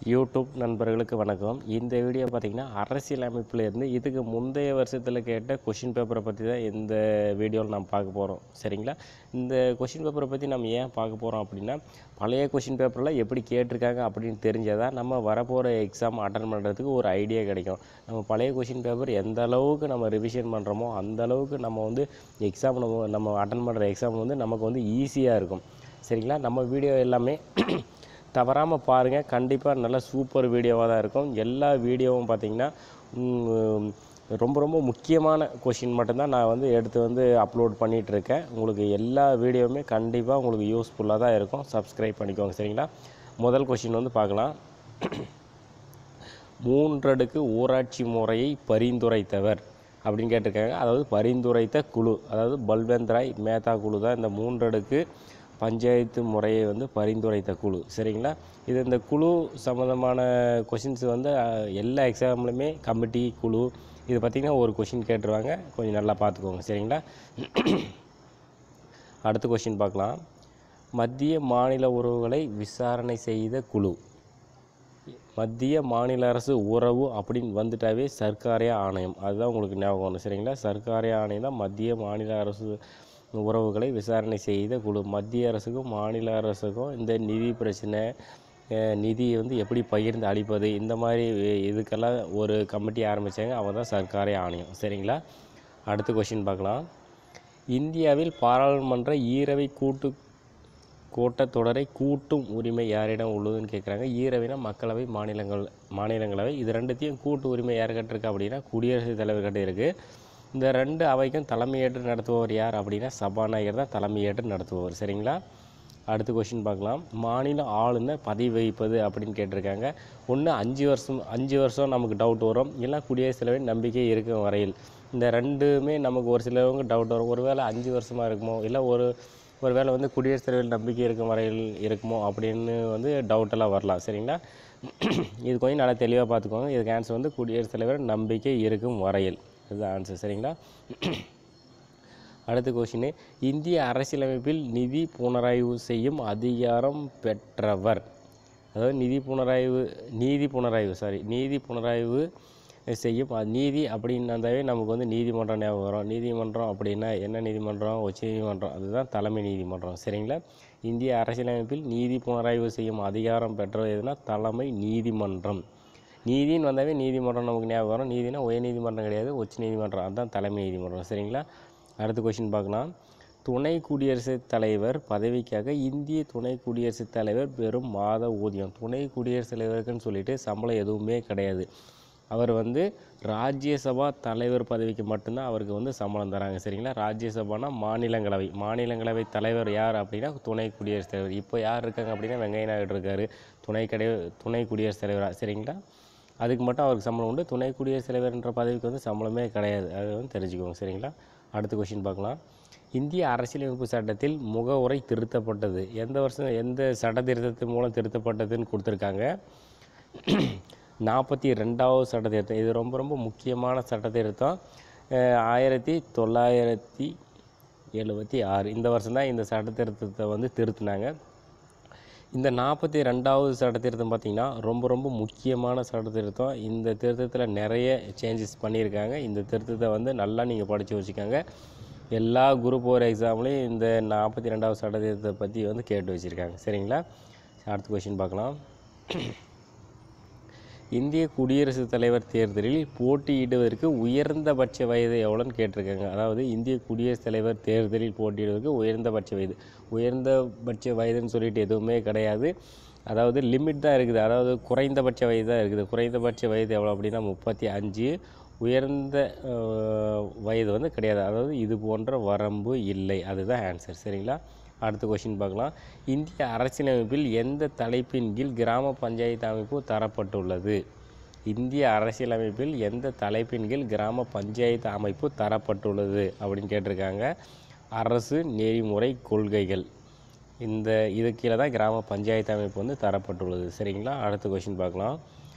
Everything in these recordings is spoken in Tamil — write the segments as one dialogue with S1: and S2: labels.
S1: யூடியூப் நண்பர்களுக்கு வணக்கம் இந்த வீடியோ பார்த்தீங்கன்னா அரசியல் அமைப்புலேருந்து இதுக்கு முந்தைய வருஷத்தில் கேட்ட கொஷின் பேப்பரை பற்றி தான் இந்த வீடியோவில் நாம் பார்க்க போகிறோம் சரிங்களா இந்த கொஷின் பேப்பரை பற்றி நம்ம ஏன் பார்க்க போகிறோம் அப்படின்னா பழைய கொஷின் பேப்பரில் எப்படி கேட்டிருக்காங்க அப்படின்னு தெரிஞ்சதான் நம்ம வரப்போகிற எக்ஸாம் அட்டன் பண்ணுறதுக்கு ஒரு ஐடியா கிடைக்கும் நம்ம பழைய கொஷின் பேப்பர் எந்த அளவுக்கு நம்ம ரிவிஷன் பண்ணுறோமோ அந்த அளவுக்கு நம்ம வந்து எக்ஸாம் நம்ம நம்ம அட்டன் பண்ணுற எக்ஸாம் வந்து நமக்கு வந்து ஈஸியாக இருக்கும் சரிங்களா நம்ம வீடியோ எல்லாமே தவறாமல் பாருங்கள் கண்டிப்பாக நல்ல சூப்பர் வீடியோவாக தான் இருக்கும் எல்லா வீடியோவும் பார்த்தீங்கன்னா உம், ரொம்ப ரொம்ப முக்கியமான கொஷின் மட்டும்தான் நான் வந்து எடுத்து வந்து அப்லோட் பண்ணிகிட்டு இருக்கேன் உங்களுக்கு எல்லா வீடியோவுமே கண்டிப்பாக உங்களுக்கு யூஸ்ஃபுல்லாக தான் இருக்கும் சப்ஸ்கிரைப் பண்ணிக்கோங்க சரிங்களா முதல் கொஷின் வந்து பார்க்கலாம் மூன்றடுக்கு ஊராட்சி முறையை பரிந்துரைத்தவர் அப்படின்னு கேட்டிருக்காங்க அதாவது பரிந்துரைத்த குழு அதாவது பல்வந்த் ராய் மேத்தா குழு தான் இந்த மூன்றடுக்கு பஞ்சாயத்து முறையை வந்து பரிந்துரைத்த குழு சரிங்களா இது இந்த குழு சம்மந்தமான கொஷின்ஸ் வந்து அஹ், எல்லா எக்ஸாம்லையுமே கமிட்டி குழு இது பார்த்திங்கன்னா ஒரு கொஷின் கேட்டுருவாங்க கொஞ்சம் நல்லா பார்த்துக்கோங்க சரிங்களா அடுத்த கொஷின் பார்க்கலாம் மத்திய மாநில உறவுகளை விசாரணை செய்த குழு மத்திய மாநில அரசு உறவு அப்படின்னு வந்துட்டாவே சர்க்காரிய ஆணையம் அதுதான் உங்களுக்கு ஞாபகம் வரும் சரிங்களா சர்க்காரிய ஆணையம் தான் மத்திய மாநில அரசு உறவுகளை விசாரணை செய்த குழு மத்திய அரசுக்கும் மாநில அரசுக்கும் இந்த நிதி பிரச்சனை அஹ், நிதியை வந்து எப்படி பகிர்ந்து அளிப்பது இந்த மாதிரி இதுக்கெல்லாம் ஒரு கமிட்டி ஆரம்பித்தாங்க அவன் தான் சர்க்காரிய ஆணையம் சரிங்களா அடுத்த கொஷின் பார்க்கலாம் இந்தியாவில் பாராளுமன்ற ஈரவை கூட்டு கூட்டத்தொடரை கூட்டும் உரிமை யாரிடம் உள்ளதுன்னு கேட்குறாங்க ஈரவைனா மக்களவை மாநிலங்கள் மாநிலங்களவை இது ரெண்டுத்தையும் கூட்டு உரிமை யார்கிட்ட இருக்கு அப்படின்னா குடியரசுத் தலைவர்கிட்ட இருக்குது இந்த ரெண்டு அவைக்கும் தலைமையேற்று நடத்துபவர் யார் அப்படின்னா சபாநாயகர் தான் தலைமையேற்று நடத்துபவர் சரிங்களா அடுத்த கொஷின் பார்க்கலாம் மாநில ஆளுநர் பதவி வகிப்பது அப்படின்னு கேட்டிருக்காங்க ஒன்று அஞ்சு வருஷம் அஞ்சு வருஷம் நமக்கு டவுட் வரும் இல்லை குடியரசுத் தலைவர் நம்பிக்கை இருக்கும் வரையில் இந்த ரெண்டுமே நமக்கு ஒரு சிலவங்க டவுட் வரும் ஒருவேளை அஞ்சு வருஷமாக இருக்குமோ இல்லை ஒரு ஒருவேளை வந்து குடியரசுத் தலைவர் நம்பிக்கை இருக்கும் வரையில் இருக்குமோ அப்படின்னு வந்து டவுட்டெல்லாம் வரலாம் சரிங்களா இது கொஞ்சம் நல்லா தெளிவாக பார்த்துக்கோங்க இதுக்கு ஆன்சர் வந்து குடியரசுத் தலைவர் நம்பிக்கை இருக்கும் வரையில் இதுதான் ஆன்சர் சரிங்களா அடுத்த கொஷின் இந்திய அரசியலமைப்பில் நிதி புனராய்வு செய்யும் அதிகாரம் பெற்றவர் அதாவது நிதி புனராய்வு நீதி புனராய்வு சாரி நீதி புனராய்வு செய்யும் அ- நீதி அப்படின்னு வந்தாவே நமக்கு வந்து நீதிமன்றம் ஞாபகம் வரும் நீதிமன்றம் அப்படின்னா என்ன நீதிமன்றம் உச்ச நீதிமன்றம் அதுதான் தலைமை நீதிமன்றம் சரிங்களா இந்திய அரசியலமைப்பில் நீதி புனராய்வு செய்யும் அதிகாரம் பெற்றது எதுனா தலைமை நீதிமன்றம் நீதின்னு வந்தாவே நீதிமன்றம் நமக்கு ஞாபகம் வரும் நீதினா உயர்நீதிமன்றம் கிடையாது உச்ச நீதிமன்றம் அதுதான் தலைமை நீதிமன்றம் சரிங்களா அடுத்த கொஷின் பார்க்கலாம் துணை குடியரசுத் தலைவர் பதவிக்காக இந்திய துணை குடியரசுத் தலைவர் பெறும் மாத ஊதியம் துணை குடியரசுத் தலைவருக்குன்னு சொல்லிட்டு சம்பளம் எதுவுமே கிடையாது அவர் வந்து ராஜ்யசபா தலைவர் பதவிக்கு மட்டும்தான் அவருக்கு வந்து சம்பளம் தராங்க சரிங்களா ராஜ்யசபானா மாநிலங்களவை மாநிலங்களவை தலைவர் யார் அப்படின்னா துணை குடியரசுத் தலைவர் இப்போ யார் இருக்காங்க அப்படின்னா வெங்கைய நாயுடு இருக்கார் துணை கடை துணை குடியரசுத் தலைவராக சரிங்களா அதுக்கு மட்டும் அவருக்கு சம்பளம் உண்டு துணை குடியரசுத் தலைவர்ன்ற பதவிக்கு வந்து சம்பளமே கிடையாது அது வந்து தெரிஞ்சுக்கோங்க சரிங்களா அடுத்த கொஷின் பார்க்கலாம் இந்திய அரசியலமைப்பு சட்டத்தில் முகவுரை திருத்தப்பட்டது எந்த வருஷம் எந்த சட்ட திருத்தத்தின் மூலம் திருத்தப்பட்டதுன்னு கொடுத்துருக்காங்க நாற்பத்தி ரெண்டாவது சட்ட திருத்தம் இது ரொம்ப ரொம்ப முக்கியமான சட்ட திருத்தம் அஹ் ஆயிரத்தி தொள்ளாயிரத்தி எழுபத்தி ஆறு இந்த வருஷம் தான் இந்த சட்ட திருத்தத்தை வந்து திருத்தினாங்க இந்த நாற்பத்தி ரெண்டாவது சட்ட திருத்தம் பார்த்திங்கன்னா ரொம்ப ரொம்ப முக்கியமான சட்ட திருத்தம் இந்த திருத்தத்தில் நிறைய சேஞ்சஸ் பண்ணியிருக்காங்க இந்த திருத்தத்தை வந்து நல்லா நீங்கள் படித்து வச்சுக்கோங்க எல்லா குரூப் ஒரு எக்ஸாம்லேயும் இந்த நாற்பத்தி ரெண்டாவது சட்ட திருத்தத்தை பற்றி வந்து கேட்டு வச்சுருக்காங்க சரிங்களா அடுத்த கொஷின் பார்க்கலாம் இந்திய குடியரசுத் தலைவர் தேர்தலில் போட்டியிடுவதற்கு உயர்ந்தபட்ச வயது எவ்வளோன்னு கேட்டிருக்காங்க அதாவது இந்திய குடியரசுத் தலைவர் தேர்தலில் போட்டியிடுவதற்கு உயர்ந்தபட்ச வயது உயர்ந்தபட்ச வயதுன்னு சொல்லிட்டு எதுவுமே கிடையாது அதாவது லிமிட் தான் இருக்குது அதாவது குறைந்தபட்ச வயது தான் இருக்குது குறைந்தபட்ச வயது எவ்வளோ அப்படின்னா முப்பத்தி அஞ்சு உயர்ந்த அஹ், வயது வந்து கிடையாது அதாவது இது போன்ற வரம்பு இல்லை அதுதான் ஆன்சர் சரிங்களா அடுத்த கொஷின் பார்க்கலாம் இந்திய அரசியலமைப்பில் எந்த தலைப்பின் கீழ் கிராம பஞ்சாயத்து அமைப்பு தரப்பட்டுள்ளது இந்திய அரசியலமைப்பில் எந்த தலைப்பின் கீழ் கிராம பஞ்சாயத்து அமைப்பு தரப்பட்டுள்ளது அப்படின்னு கேட்டிருக்காங்க அரசு நெறிமுறை கொள்கைகள் இந்த இது கீழே தான் கிராம பஞ்சாயத்து அமைப்பு வந்து தரப்பட்டுள்ளது சரிங்களா அடுத்த கொஷின் பார்க்கலாம்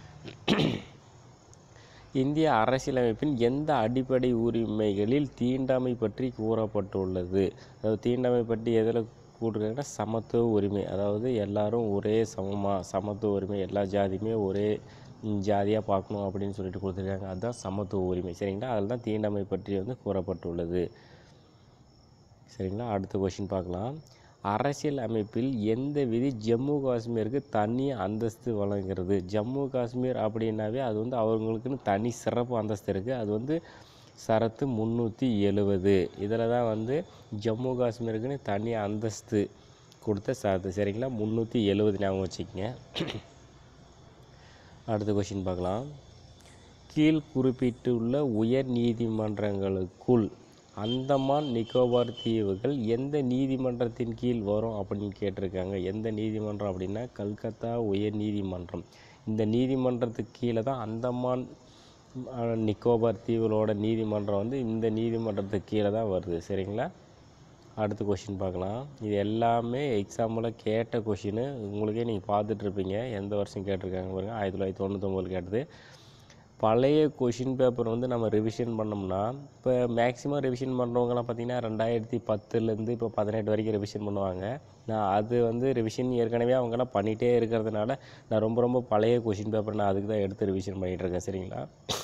S1: இந்திய அரசியலமைப்பின் எந்த அடிப்படை உரிமைகளில் தீண்டாமை பற்றி கூறப்பட்டுள்ளது அதாவது தீண்டாமை பற்றி எதில் கொடுத்துருக்காங்கன்னா சமத்துவ உரிமை அதாவது எல்லாரும் ஒரே சமமாக சமத்துவ உரிமை எல்லா ஜாதியுமே ஒரே ஜாதியாக பார்க்கணும் அப்படின்னு சொல்லிட்டு கொடுத்துருக்காங்க அதுதான் சமத்துவ உரிமை சரிங்களா அதில் தான் தீண்டாமை பற்றி வந்து கூறப்பட்டுள்ளது சரிங்களா அடுத்த கொஷின் பார்க்கலாம் அரசியல் அமைப்பில் எந்த விதி ஜம்மு காஷ்மீருக்கு தனி அந்தஸ்து வழங்குகிறது ஜம்மு காஷ்மீர் அப்படின்னாவே அது வந்து அவங்களுக்குன்னு தனி சிறப்பு அந்தஸ்து இருக்குது அது வந்து சரத்து முந்நூற்றி எழுவது இதில் தான் வந்து ஜம்மு காஷ்மீருக்குன்னு தனி அந்தஸ்து கொடுத்த சரத்து சரிங்களா முந்நூற்றி எழுவது ஞாபகம் வச்சுக்கோங்க அடுத்த கொஷின் பார்க்கலாம் கீழ் குறிப்பிட்டுள்ள உயர் நீதிமன்றங்களுக்குள் அந்தமான் நிக்கோபார் தீவுகள் எந்த நீதிமன்றத்தின் கீழ் வரும் அப்படின்னு கேட்டிருக்காங்க எந்த நீதிமன்றம் அப்படின்னா கல்கத்தா உயர் நீதிமன்றம் இந்த நீதிமன்றத்துக்கு கீழே தான் அந்தமான் அஹ், நிக்கோபார் தீவுகளோட நீதிமன்றம் வந்து இந்த நீதிமன்றத்துக்கு கீழே தான் வருது சரிங்களா அடுத்த கொஷின் பார்க்கலாம் இது எல்லாமே எக்ஸாம்பிள் கேட்ட கொஷினு உங்களுக்கே நீங்கள் பார்த்துட்ருப்பீங்க எந்த வருஷம் கேட்டிருக்காங்க பாருங்கள் ஆயிரத்தி தொள்ளாயிரத்தி தொண்ணூத்தொம்பது கேட்டது பழைய கொஷின் பேப்பர் வந்து நம்ம ரிவிஷன் பண்ணோம்னா இப்போ மேக்ஸிமம் ரிவிஷன் பண்ணுறவங்கலாம் பார்த்தீங்கன்னா ரெண்டாயிரத்தி பத்துலேருந்து இப்போ பதினெட்டு வரைக்கும் ரிவிஷன் பண்ணுவாங்க நான் அது வந்து ரிவிஷன் ஏற்கனவே அவங்கெல்லாம் பண்ணிகிட்டே இருக்கிறதுனால நான் ரொம்ப ரொம்ப பழைய கொஷின் பேப்பர் நான் அதுக்கு தான் எடுத்து ரிவிஷன் பண்ணிகிட்டு இருக்கேன் சரிங்களா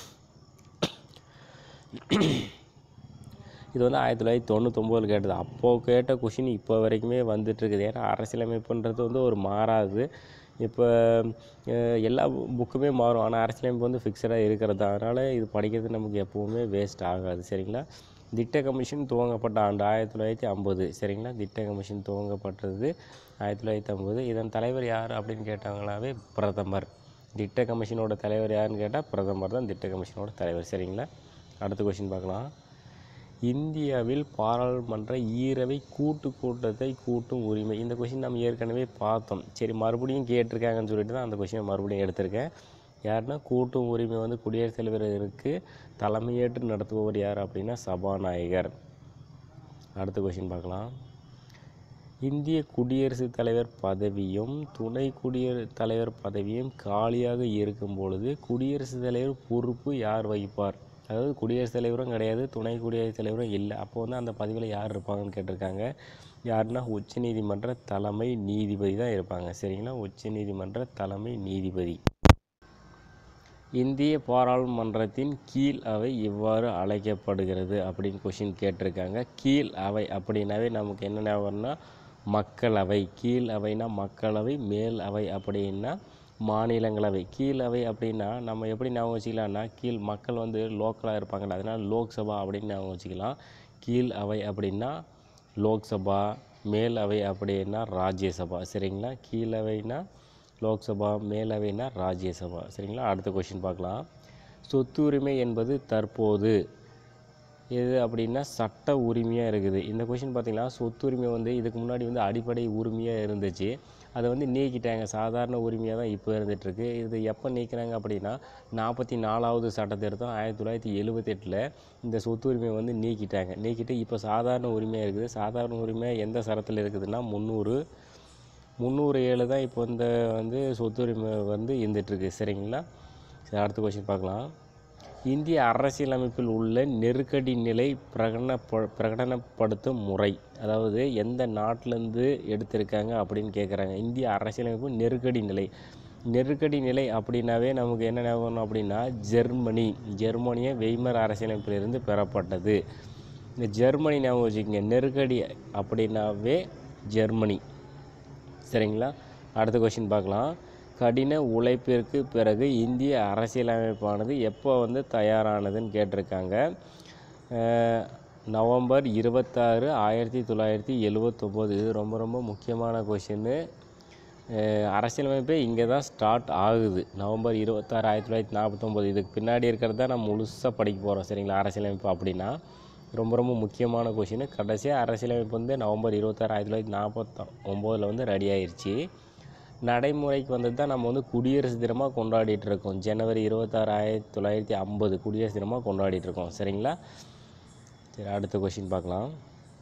S1: இது வந்து ஆயிரத்தி தொள்ளாயிரத்தி தொண்ணூத்தொம்போதில் கேட்டது அப்போது கேட்ட கொஷின் இப்போ வரைக்குமே வந்துட்டு இருக்குது ஏன்னா அரசியலமைப்புன்றது வந்து ஒரு மாறாது இப்போ அஹ், எல்லா புக்குமே மாறும் ஆனால் அரசியலமைப்பு வந்து ஃபிக்ஸடாக இருக்கிறது அதனால் இது படிக்கிறது நமக்கு எப்போவுமே வேஸ்ட் ஆகாது சரிங்களா திட்ட கமிஷன் துவங்கப்பட்ட ஆண்டு ஆயிரத்தி தொள்ளாயிரத்தி ஐம்பது சரிங்களா திட்ட கமிஷன் துவங்கப்பட்டது ஆயிரத்தி தொள்ளாயிரத்தி ஐம்பது இதன் தலைவர் யார் அப்படின்னு கேட்டாங்களாவே பிரதமர் திட்ட கமிஷனோட தலைவர் யாருன்னு கேட்டால் பிரதமர் தான் திட்ட கமிஷனோட தலைவர் சரிங்களா அடுத்த கொஷின் பார்க்கலாம் இந்தியாவில் பாராளுமன்ற ஈரவை கூட்டு கூட்டத்தை கூட்டும் உரிமை இந்த கொஷின் நம்ம ஏற்கனவே பார்த்தோம் சரி மறுபடியும் கேட்டிருக்காங்கன்னு சொல்லிட்டு தான் அந்த கொஷினை மறுபடியும் எடுத்திருக்கேன் யாருன்னா கூட்டும் உரிமை வந்து குடியரசுத் தலைவருக்கு தலைமையேற்று நடத்துபவர் யார் அப்படின்னா சபாநாயகர் அடுத்த கொஷின் பார்க்கலாம் இந்திய குடியரசுத் தலைவர் பதவியும் துணை குடியரசுத் தலைவர் பதவியும் காலியாக இருக்கும் பொழுது குடியரசுத் தலைவர் பொறுப்பு யார் வகிப்பார் அதாவது குடியரசுத் தலைவரும் கிடையாது துணை குடியரசுத் தலைவரும் இல்லை அப்போ வந்து அந்த பதவியில் யார் இருப்பாங்கன்னு கேட்டிருக்காங்க யாருன்னா உச்சநீதிமன்ற தலைமை நீதிபதி தான் இருப்பாங்க சரிங்களா உச்சநீதிமன்ற தலைமை நீதிபதி இந்திய பாராளுமன்றத்தின் கீழ் அவை இவ்வாறு அழைக்கப்படுகிறது அப்படின்னு கொஷின் கேட்டிருக்காங்க கீழ் அவை அப்படின்னாவே நமக்கு என்ன ஞாபகம்னா மக்களவை கீழ் அவைனா மக்களவை மேல் அவை அப்படின்னா மாநிலங்களவை கீழ் அவை அப்படின்னா நம்ம எப்படி ஞாபகம் வச்சுக்கலாம்னா கீழ் மக்கள் வந்து லோக்கலாக இருப்பாங்கல்ல அதனால் லோக்சபா அப்படின்னு ஞாபகம் வச்சுக்கலாம் கீழ் அவை அப்படின்னா லோக்சபா மேல் அவை அப்படின்னா ராஜ்யசபா சரிங்களா கீழ் அவைனா லோக்சபா மேலவைனா ராஜ்யசபா சரிங்களா அடுத்த கொஷின் பார்க்கலாம் சொத்து உரிமை என்பது தற்போது எது அப்படின்னா சட்ட உரிமையாக இருக்குது இந்த கொஷின் பார்த்தீங்கன்னா சொத்து உரிமை வந்து இதுக்கு முன்னாடி வந்து அடிப்படை உரிமையாக இருந்துச்சு அதை வந்து நீக்கிட்டாங்க சாதாரண உரிமையாக தான் இப்போ இருந்துகிட்ருக்கு இது எப்போ நீக்கினாங்க அப்படின்னா நாற்பத்தி நாலாவது சட்ட திருத்தம் ஆயிரத்தி தொள்ளாயிரத்தி எழுபத்தெட்டில் இந்த சொத்து உரிமையை வந்து நீக்கிட்டாங்க நீக்கிட்டு இப்போ சாதாரண உரிமையாக இருக்குது சாதாரண உரிமை எந்த சரத்தில் இருக்குதுன்னா முந்நூறு முந்நூறு ஏழு தான் இப்போ இந்த வந்து சொத்துரிமை வந்து இருந்துகிட்ருக்கு சரிங்களா சரி அடுத்த கொஸ்டின் பார்க்கலாம் இந்திய அரசியலமைப்பில் உள்ள நெருக்கடி நிலை பிரகடன பிரகடனப்படுத்தும் முறை அதாவது எந்த நாட்டிலேருந்து எடுத்திருக்காங்க அப்படின்னு கேட்குறாங்க இந்திய அரசியலமைப்பு நெருக்கடி நிலை நெருக்கடி நிலை அப்படின்னாவே நமக்கு என்ன ஞாபகம் அப்படின்னா ஜெர்மனி ஜெர்மனிய வெய்மர் அரசியலமைப்பிலிருந்து பெறப்பட்டது இந்த ஜெர்மனி ஞாபகம் வச்சுக்கோங்க நெருக்கடி அப்படின்னாவே ஜெர்மனி சரிங்களா அடுத்த கொஷின் பார்க்கலாம் கடின உழைப்பிற்கு பிறகு இந்திய அரசியலமைப்பானது எப்போ வந்து தயாரானதுன்னு கேட்டிருக்காங்க அஹ், நவம்பர் இருபத்தாறு ஆயிரத்தி தொள்ளாயிரத்தி எழுவத்தொம்போது இது ரொம்ப ரொம்ப முக்கியமான கொஷின்னு அரசியலமைப்பே இங்கே தான் ஸ்டார்ட் ஆகுது நவம்பர் இருபத்தாறு ஆயிரத்தி தொள்ளாயிரத்தி நாற்பத்தொம்போது இதுக்கு பின்னாடி இருக்கிறது தான் நம்ம முழுசாக படிக்க போகிறோம் சரிங்களா அரசியலமைப்பு அப்படின்னா ரொம்ப ரொம்ப முக்கியமான கொஷின் கடைசியாக அரசியலமைப்பு வந்து நவம்பர் இருபத்தாறு ஆயிரத்தி தொள்ளாயிரத்தி நாற்பத்தி ஒம்போதில் வந்து ரெடி ஆயிருச்சு நடைமுறைக்கு வந்தது தான் நம்ம வந்து குடியரசு தினமாக கொண்டாடிட்டு இருக்கோம் ஜனவரி இருபத்தாறு ஆயிரத்தி தொள்ளாயிரத்தி ஐம்பது குடியரசு தினமாக கொண்டாடிட்டு இருக்கோம் சரிங்களா சரி அடுத்த கொஷின் பார்க்கலாம்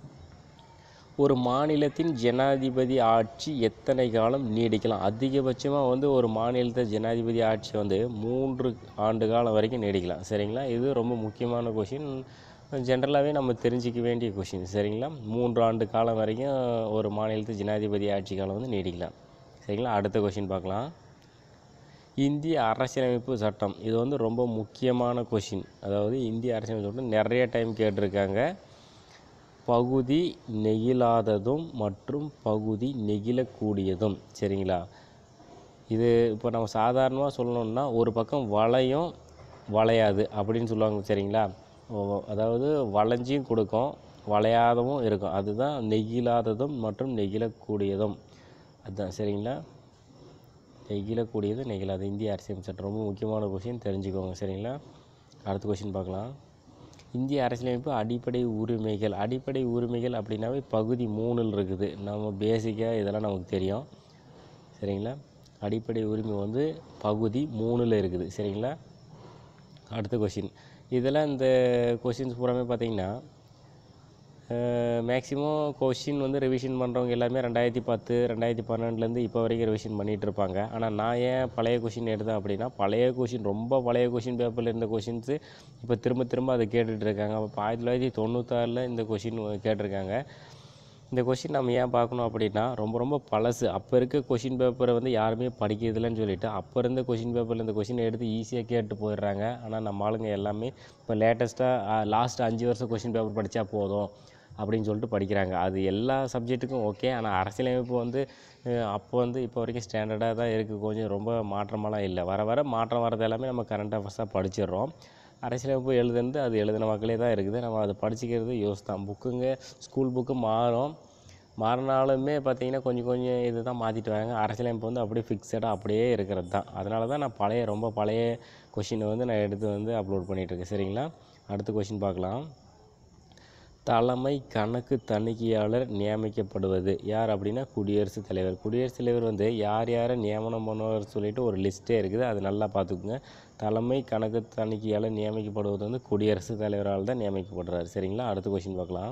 S1: ஒரு மாநிலத்தின் ஜனாதிபதி ஆட்சி எத்தனை காலம் நீடிக்கலாம் அதிகபட்சமாக வந்து ஒரு மாநிலத்தை ஜனாதிபதி ஆட்சி வந்து மூன்று ஆண்டு காலம் வரைக்கும் நீடிக்கலாம் சரிங்களா இது ரொம்ப முக்கியமான கொஷின் ஜென்ரலாகவே நம்ம தெரிஞ்சிக்க வேண்டிய கொஷின் சரிங்களா மூன்று ஆண்டு காலம் வரைக்கும் ஒரு மாநிலத்து ஜனாதிபதி ஆட்சி காலம் வந்து நீடிக்கலாம் சரிங்களா அடுத்த கொஷின் பார்க்கலாம் இந்திய அரசியலமைப்பு சட்டம் இது வந்து ரொம்ப முக்கியமான கொஷின் அதாவது இந்திய அரசியலமைப்பு சட்டம் நிறைய டைம் கேட்டிருக்காங்க பகுதி நெகிழாததும் மற்றும் பகுதி நெகிழக்கூடியதும் சரிங்களா இது இப்போ நம்ம சாதாரணமாக சொல்லணும்னா ஒரு பக்கம் வளையும் வளையாது அப்படின்னு சொல்லுவாங்க சரிங்களா ஓ- அதாவது வளைஞ்சியும் கொடுக்கும் வளையாதவும் இருக்கும் அதுதான் நெகிழாததும் மற்றும் நெகிழக்கூடியதும் அதுதான் சரிங்களா நெகிழக்கூடியது நெகிழாது இந்திய அரசியல் சட்டம் ரொம்ப முக்கியமான கொஷின் தெரிஞ்சுக்கோங்க சரிங்களா அடுத்த கொஷின் பார்க்கலாம் இந்திய அரசியலமைப்பு அடிப்படை உரிமைகள் அடிப்படை உரிமைகள் அப்படின்னாவே பகுதி மூணில் இருக்குது நம்ம பேசிக்காக இதெல்லாம் நமக்கு தெரியும் சரிங்களா அடிப்படை உரிமை வந்து பகுதி மூணில் இருக்குது சரிங்களா அடுத்த கொஷின் இதெல்லாம் இந்த கொஷின்ஸ் பூராமே பார்த்தீங்கன்னா மேக்ஸிமம் கொஷின் வந்து ரிவிஷன் பண்ணுறவங்க எல்லாமே ரெண்டாயிரத்தி பத்து ரெண்டாயிரத்தி பன்னெண்டுலேருந்து இப்போ வரைக்கும் ரிவிஷன் பண்ணிகிட்டு இருப்பாங்க ஆனால் நான் ஏன் பழைய கொஷின் எடுத்தேன் அப்படின்னா பழைய கொஷின் ரொம்ப பழைய கொஷின் பேப்பரில் இருந்த கொஷின்ஸு இப்போ திரும்ப திரும்ப அதை கேட்டுட்டு இருக்காங்க அப்போ ஆயிரத்தி தொள்ளாயிரத்தி தொண்ணூத்தாறில் இந்த கொஷின் கேட்டிருக்காங்க இந்த கொஷின் நம்ம ஏன் பார்க்கணும் அப்படின்னா ரொம்ப ரொம்ப பழசு அப்போ இருக்க கொஷின் பேப்பரை வந்து யாருமே படிக்கிறதில்லன்னு சொல்லிட்டு அப்போ இருந்த கொஷின் பேப்பரில் இந்த கொஷின் எடுத்து ஈஸியாக கேட்டு போயிடுறாங்க ஆனால் நம்ம ஆளுங்க எல்லாமே இப்போ லேட்டஸ்ட்டாக லாஸ்ட் அஞ்சு வருஷம் கொஷின் பேப்பர் படித்தா போதும் அப்படின்னு சொல்லிட்டு படிக்கிறாங்க அது எல்லா சப்ஜெக்ட்டுக்கும் ஓகே ஆனால் அரசியலமைப்பு வந்து அஹ், அப்போ வந்து இப்போ வரைக்கும் ஸ்டாண்டர்டாக தான் இருக்குது கொஞ்சம் ரொம்ப மாற்றமெல்லாம் இல்லை வர வர மாற்றம் வரது எல்லாமே நம்ம கரண்ட் அஃபேர்ஸாக படிச்சிடுறோம் அரசியலமைப்பு எழுதுனது அது எழுதின மக்களே தான் இருக்குது நம்ம அதை படிச்சுக்கிறது யூஸ் தான் புக்குங்க ஸ்கூல் புக்கு மாறும் மாறினாலுமே பார்த்தீங்கன்னா கொஞ்சம் கொஞ்சம் இது தான் மாற்றிட்டு வராங்க அரசியலமைப்பு வந்து அப்படியே ஃபிக்ஸடாக அப்படியே இருக்கிறது தான் அதனால தான் நான் பழைய ரொம்ப பழைய கொஷினை வந்து நான் எடுத்து வந்து அப்லோட் பண்ணிகிட்ருக்கேன் சரிங்களா அடுத்த கொஷின் பார்க்கலாம் தலைமை கணக்கு தணிக்கையாளர் நியமிக்கப்படுவது யார் அப்படின்னா குடியரசுத் தலைவர் குடியரசுத் தலைவர் வந்து யார் யாரை நியமனம் பண்ணுவார் சொல்லிட்டு ஒரு லிஸ்ட்டே இருக்குது அது நல்லா பார்த்துக்குங்க தலைமை கணக்கு தணிக்கையாளர் நியமிக்கப்படுவது வந்து குடியரசுத் தலைவரால் தான் நியமிக்கப்படுறாரு சரிங்களா அடுத்த கொஷின் பார்க்கலாம்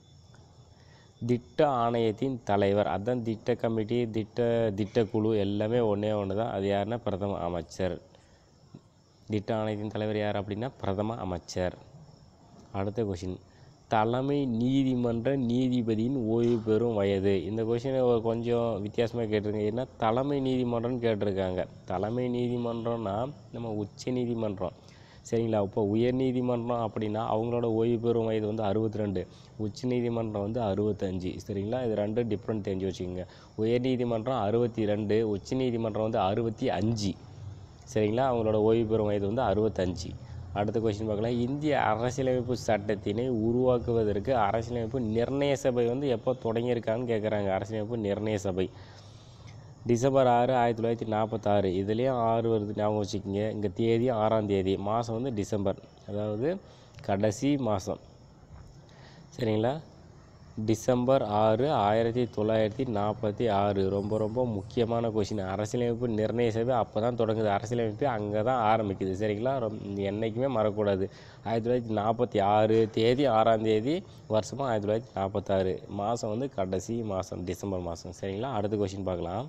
S1: திட்ட ஆணையத்தின் தலைவர் அதான் திட்ட கமிட்டி திட்ட திட்டக்குழு எல்லாமே ஒன்றே ஒன்று தான் அது யாருன்னா பிரதம அமைச்சர் திட்ட ஆணையத்தின் தலைவர் யார் அப்படின்னா பிரதம அமைச்சர் அடுத்த கொஷின் தலைமை நீதிமன்ற நீதிபதியின் ஓய்வு பெறும் வயது இந்த கொஷினை கொஞ்சம் வித்தியாசமாக கேட்டிருக்காங்க ஏன்னா தலைமை நீதிமன்றம்னு கேட்டிருக்காங்க தலைமை நீதிமன்றம்னா நம்ம உச்ச நீதிமன்றம் சரிங்களா இப்போ உயர் நீதிமன்றம் அப்படின்னா அவங்களோட ஓய்வு பெறும் வயது வந்து அறுபத்தி ரெண்டு உச்ச நீதிமன்றம் வந்து அறுபத்தஞ்சு சரிங்களா இது ரெண்டும் டிஃப்ரெண்ட் தெரிஞ்சு வச்சுக்கோங்க உயர் நீதிமன்றம் அறுபத்தி ரெண்டு உச்ச நீதிமன்றம் வந்து அறுபத்தி அஞ்சு சரிங்களா அவங்களோட ஓய்வு பெறும் வயது வந்து அறுபத்தஞ்சு அடுத்த கொஸ்டின் பார்க்கலாம் இந்திய அரசியலமைப்பு சட்டத்தினை உருவாக்குவதற்கு அரசியலமைப்பு நிர்ணய சபை வந்து எப்போ தொடங்கியிருக்கான்னு கேட்குறாங்க அரசியலமைப்பு நிர்ணய சபை டிசம்பர் ஆறு ஆயிரத்தி தொள்ளாயிரத்தி நாற்பத்தாறு இதுலேயும் ஆறு வருது ஞாபகம் வச்சுக்கோங்க இங்கே தேதி ஆறாம் தேதி மாதம் வந்து டிசம்பர் அதாவது கடைசி மாதம் சரிங்களா டிசம்பர் ஆறு ஆயிரத்தி தொள்ளாயிரத்தி நாற்பத்தி ஆறு ரொம்ப ரொம்ப முக்கியமான கொஷின் அரசியலமைப்பு நிர்ணய சபை அப்போ தான் தொடங்குது அரசியலமைப்பு அங்கே தான் ஆரம்பிக்குது சரிங்களா ரொம் என்றைக்குமே மறக்கக்கூடாது ஆயிரத்தி தொள்ளாயிரத்தி நாற்பத்தி ஆறு தேதி ஆறாம் தேதி வருஷமாக ஆயிரத்தி தொள்ளாயிரத்தி நாற்பத்தாறு மாதம் வந்து கடைசி மாதம் டிசம்பர் மாதம் சரிங்களா அடுத்த கொஷின் பார்க்கலாம்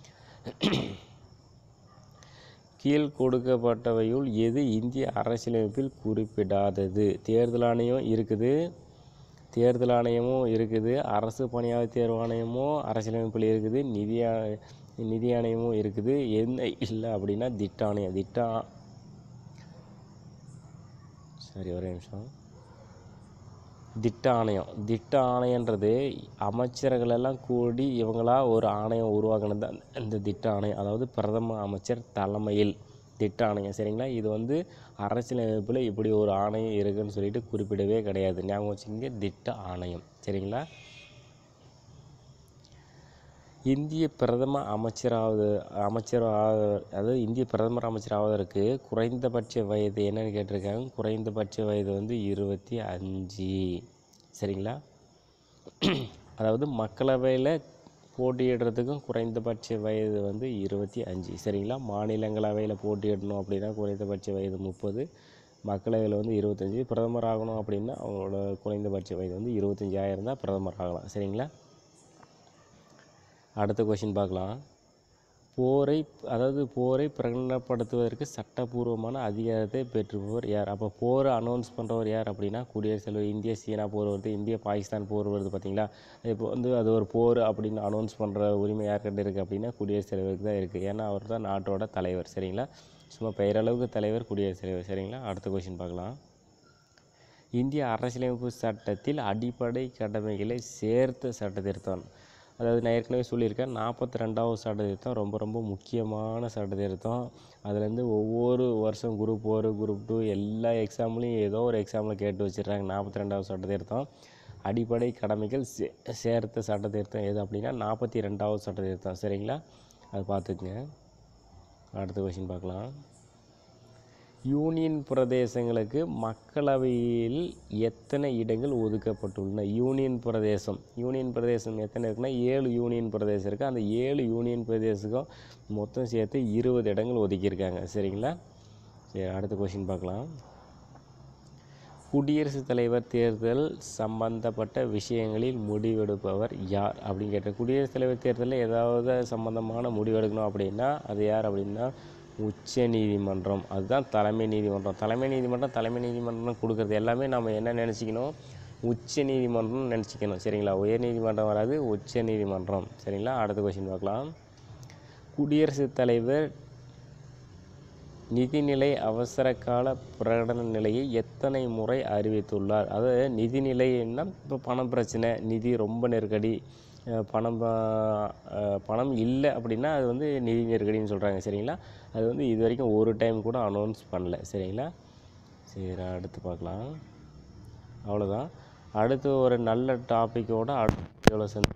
S1: கீழ் கொடுக்கப்பட்டவையுள் எது இந்திய அரசியலமைப்பில் குறிப்பிடாதது தேர்தல் ஆணையம் இருக்குது தேர்தல் ஆணையமும் இருக்குது அரசு பணியாளர் தேர்வு ஆணையமும் அரசியலமைப்பில் இருக்குது நிதி ஆ- நிதி ஆணையமும் இருக்குது என்ன இல்லை அப்படின்னா திட்ட ஆணையம் திட்ட ஆ- சரி ஒரே நிமிஷம் திட்ட ஆணையம் திட்ட ஆணையன்றது அமைச்சர்கள் எல்லாம் கூடி இவங்களா ஒரு ஆணையம் உருவாக்குனது தான் இந்த திட்ட ஆணையம் அதாவது பிரதம அமைச்சர் தலைமையில் திட்ட ஆணையம் சரிங்களா இது வந்து அரசியலமைப்பில் இப்படி ஒரு ஆணையம் இருக்குன்னு சொல்லிட்டு குறிப்பிடவே கிடையாது ஞாபகம் வச்சுக்கோங்க திட்ட ஆணையம் சரிங்களா இந்திய பிரதம அமைச்சராவது அமைச்சர் ஆவ- அதாவது இந்திய பிரதமர் அமைச்சர் ஆவதற்கு குறைந்தபட்ச வயது என்னன்னு கேட்டிருக்காங்க குறைந்தபட்ச வயது வந்து இருபத்தி அஞ்சு சரிங்களா அதாவது மக்களவையில் போட்டியிடுறதுக்கும் குறைந்தபட்ச வயது வந்து இருபத்தி அஞ்சு சரிங்களா மாநிலங்களவையில் போட்டியிடணும் அப்படின்னா குறைந்தபட்ச வயது முப்பது மக்களவையில் வந்து இருபத்தஞ்சி பிரதமர் ஆகணும் அப்படின்னா அவங்களோட குறைந்தபட்ச வயது வந்து இருபத்தஞ்சாயிரம் தான் பிரதமர் ஆகலாம் சரிங்களா அடுத்த கொஷின் பார்க்கலாம் போரை அதாவது போரை பிரகடனப்படுத்துவதற்கு சட்டபூர்வமான அதிகாரத்தை பெற்றுபவர் யார் அப்போ போரை அனௌன்ஸ் பண்ணுறவர் யார் அப்படின்னா குடியரசுத் தலைவர் இந்திய சீனா போர் வருது இந்திய பாகிஸ்தான் போர் வருது பார்த்தீங்களா இப்போ வந்து அது ஒரு போர் அப்படின்னு அனௌன்ஸ் பண்ணுற உரிமை யார்கிட்ட இருக்குது அப்படின்னா குடியரசுத் தலைவருக்கு தான் இருக்குது ஏன்னா அவர் தான் நாட்டோட தலைவர் சரிங்களா சும்மா பெயரளவுக்கு தலைவர் குடியரசுத் தலைவர் சரிங்களா அடுத்த கொஷின் பார்க்கலாம் இந்திய அரசியலமைப்பு சட்டத்தில் அடிப்படை கடமைகளை சேர்த்த சட்ட திருத்தம் அதாவது நான் ஏற்கனவே சொல்லியிருக்கேன் நாற்பத்தி ரெண்டாவது சட்ட திருத்தம் ரொம்ப ரொம்ப முக்கியமான சட்ட திருத்தம் அதுலேருந்து ஒவ்வொரு வருஷம் குரூப் ஒரு குரூப் டூ எல்லா எக்ஸாம்லேயும் ஏதோ ஒரு எக்ஸாமில் கேட்டு வச்சிடுறாங்க நாற்பத்தி ரெண்டாவது சட்ட திருத்தம் அடிப்படை கடமைகள் சே சேர்த்த சட்ட திருத்தம் எது அப்படின்னா நாற்பத்தி ரெண்டாவது சட்ட திருத்தம் சரிங்களா அது பார்த்துக்குங்க அடுத்த கொஷின் பார்க்கலாம் யூனியன் பிரதேசங்களுக்கு மக்களவையில் எத்தனை இடங்கள் ஒதுக்கப்பட்டுள்ளன யூனியன் பிரதேசம் யூனியன் பிரதேசம் எத்தனை இருக்குன்னா ஏழு யூனியன் பிரதேசம் இருக்குது அந்த ஏழு யூனியன் பிரதேசத்துக்கும் மொத்தம் சேர்த்து இருபது இடங்கள் ஒதுக்கியிருக்காங்க சரிங்களா சரி அடுத்த கொஷின் பார்க்கலாம் குடியரசுத் தலைவர் தேர்தல் சம்பந்தப்பட்ட விஷயங்களில் முடிவெடுப்பவர் யார் அப்படின்னு கேட்டேன் குடியரசுத் தலைவர் தேர்தலில் ஏதாவது சம்பந்தமான முடிவெடுக்கணும் அப்படின்னா அது யார் அப்படின்னா உச்ச நீதிமன்றம் அதுதான் தலைமை நீதிமன்றம் தலைமை நீதிமன்றம் தலைமை நீதிமன்றம் கொடுக்குறது எல்லாமே நம்ம என்ன நினச்சிக்கணும் உச்ச நீதிமன்றம் நினச்சிக்கணும் சரிங்களா உயர் நீதிமன்றம் வராது உச்ச நீதிமன்றம் சரிங்களா அடுத்த கொஷின் பார்க்கலாம் குடியரசுத் தலைவர் நிதிநிலை அவசர கால பிரகடன நிலையை எத்தனை முறை அறிவித்துள்ளார் அதாவது நிதிநிலைன்னா இப்போ பணம் பிரச்சனை நிதி ரொம்ப நெருக்கடி அஹ் பணம் ப- அஹ் பணம் இல்லை அப்படின்னா அது வந்து நிதி நெருக்கடின்னு சொல்கிறாங்க சரிங்களா அது வந்து இது வரைக்கும் ஒரு டைம் கூட அனௌன்ஸ் பண்ணல சரிங்களா சரி அடுத்து பார்க்கலாம் அவ்வளோதான் அடுத்து ஒரு நல்ல டாப்பிக்கோட அடுத்த வீடியோவில் சந்தி